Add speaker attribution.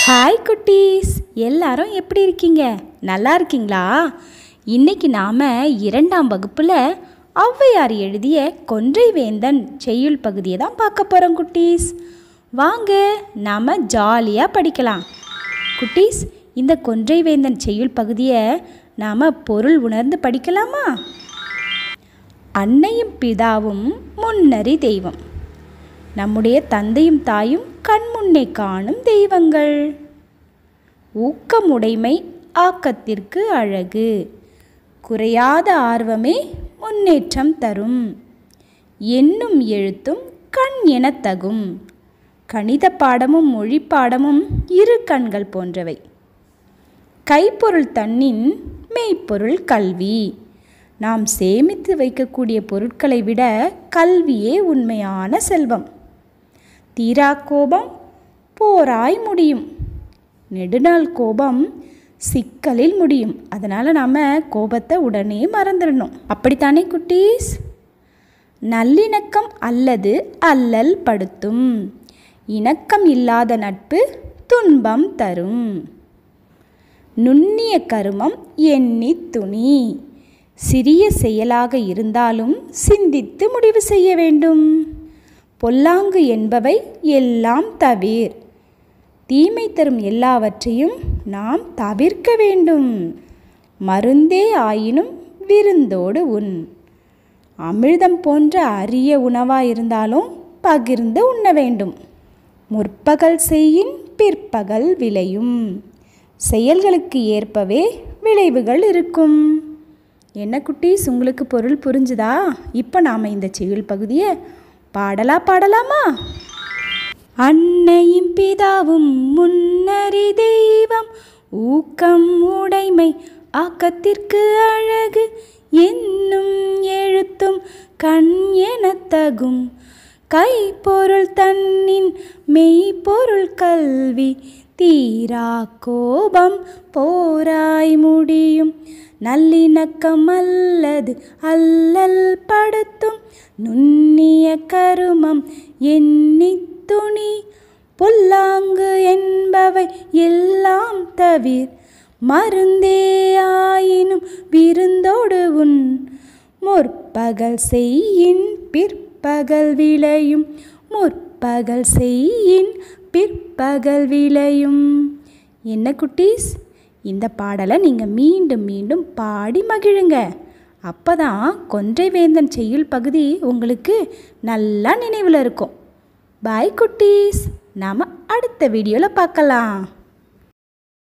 Speaker 1: hi குட்டீஸ் எல்லாரும் எப்படி இருக்கீங்க நல்லா இருக்கீங்களா இன்னைக்கு நாம் இரண்டாம் வகுப்பில் ஔவையார் எழுதிய கொன்றை வேந்தன் செய்யுள் பகுதியை தான் பார்க்க போகிறோம் குட்டீஸ் வாங்க நாம் ஜாலியாக படிக்கலாம் குட்டீஸ் இந்த கொன்றை வேந்தன் செய்யுள் பகுதியை நாம் பொருள் உணர்ந்து படிக்கலாமா அன்னையும் பிதாவும் முன்னறி தெய்வம் நம்முடைய தந்தையும் தாயும் கண்முன்னே காணும் தெய்வங்கள் ஊக்கமுடைமை ஆக்கத்திற்கு அழகு குறையாத ஆர்வமே முன்னேற்றம் தரும் எண்ணும் எழுத்தும் கண் எனத் தகும் கணித பாடமும் மொழி பாடமும் இரு கண்கள் போன்றவை கைப்பொருள் தன்னின் மெய்ப்பொருள் கல்வி நாம் சேமித்து வைக்கக்கூடிய பொருட்களை விட கல்வியே உண்மையான செல்வம் தீரா கோபம் போராய் முடியும் நெடுநாள் கோபம் சிக்கலில் முடியும் அதனால் நாம் கோபத்தை உடனே மறந்துடணும் அப்படித்தானே குட்டீஸ் நல்லிணக்கம் அல்லது அல்லல் படுத்தும் இணக்கம் இல்லாத நட்பு துன்பம் தரும் நுண்ணிய கருமம் எண்ணி துணி சிறிய செயலாக இருந்தாலும் சிந்தித்து முடிவு செய்ய வேண்டும் பொல்லாங்கு என்பவை எல்லாம் தவிர் தீமை தரும் எல்லாவற்றையும் நாம் தவிர்க்க வேண்டும் மருந்தே ஆயினும் விருந்தோடு உண் அமிர்தம் போன்ற அரிய உணவாக இருந்தாலும் பகிர்ந்து உண்ண வேண்டும் முற்பகல் செய்யின் பிற்பகல் விளையும் செயல்களுக்கு ஏற்பவே விளைவுகள் இருக்கும் என்ன குட்டீஸ் உங்களுக்கு பொருள் புரிஞ்சுதா இப்போ நாம் இந்த செய்யுள் பகுதியை பாடலா பாடலாமா அன்னையும் பிதாவும் முன்னறி தெய்வம் ஊக்கம் உடைமை ஆக்கத்திற்கு அழகு என்னும் எழுத்தும் கண் எனத்தகும் கைப்பொருள் தன்னின் மெய்ப்பொருள் கல்வி தீரா கோபம் போராய் முடியும் நல்லிணக்கம் அல்லது அல்லல் படுத்தும் நுண்ணிய கருமம் எண்ணி துணி பொல்லாங்கு என்பவை எல்லாம் தவிர் மருந்தே ஆயினும் விருந்தோடு உன் முற்பகல் செய்யின் பிற்பகல் விளையும் முற்பகல் செய்யின் பிற்பகல் விளையும் என்ன குட்டீஸ் இந்த பாடலை நீங்கள் மீண்டும் மீண்டும் பாடி மகிழுங்க அப்போ தான் கொன்றை வேந்தன் செய்யுள் பகுதி உங்களுக்கு நல்லா நினைவில் இருக்கும் பாய் குட்டீஸ் நாம் அடுத்த வீடியோவில் பார்க்கலாம்